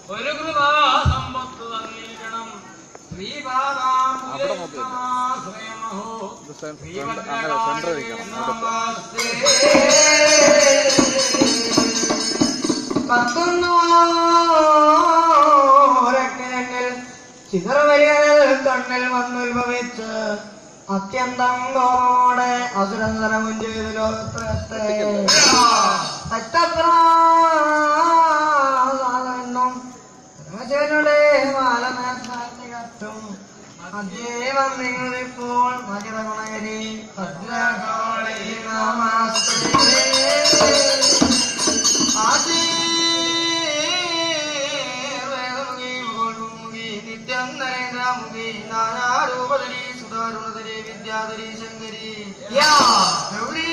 ഒരു കൃപാ സമ്പത്ത് തന്നിരിക്കണം ശ്രീപാദാം അവിടെ നോക്ക്. സ്വയമഹോ ഇത് സെ- ഫ്രണ്ട് അങ്ങനെ സെന്ററിൽ നിൽക്കണം അടുത്ത് പത്തുന്നൂരക്കിൽ ചിതറവരികളിൽ കണ്ണിൽ വന്നുത്ഭവിച്ച് അത്യന്തം ഗോമോടെ അസുരന്തരവും ചെയ്തു ലോകത്തെ എന്നും രാജനുടെ ബാലമേറ്റും അജീവൻ നിങ്ങളിപ്പോൾ മകിതഗുണകരി ഭദ്രകാളി നമസ്തേ നിത്യം നരേന്ദ്രമുഖി നാനാരൂപധരി സുധാരുണധരി വിദ്യാധരി ശങ്കരി ഗൗരീ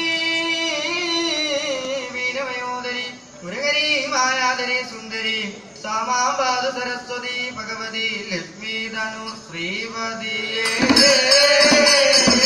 വീരമയോദരി മുരകരി മായാധരി സുന്ദരി സാമാംബാദ സരസ്വതി ഭഗവതി ലക്ഷ്മി ധനു ശ്രീപതിയേ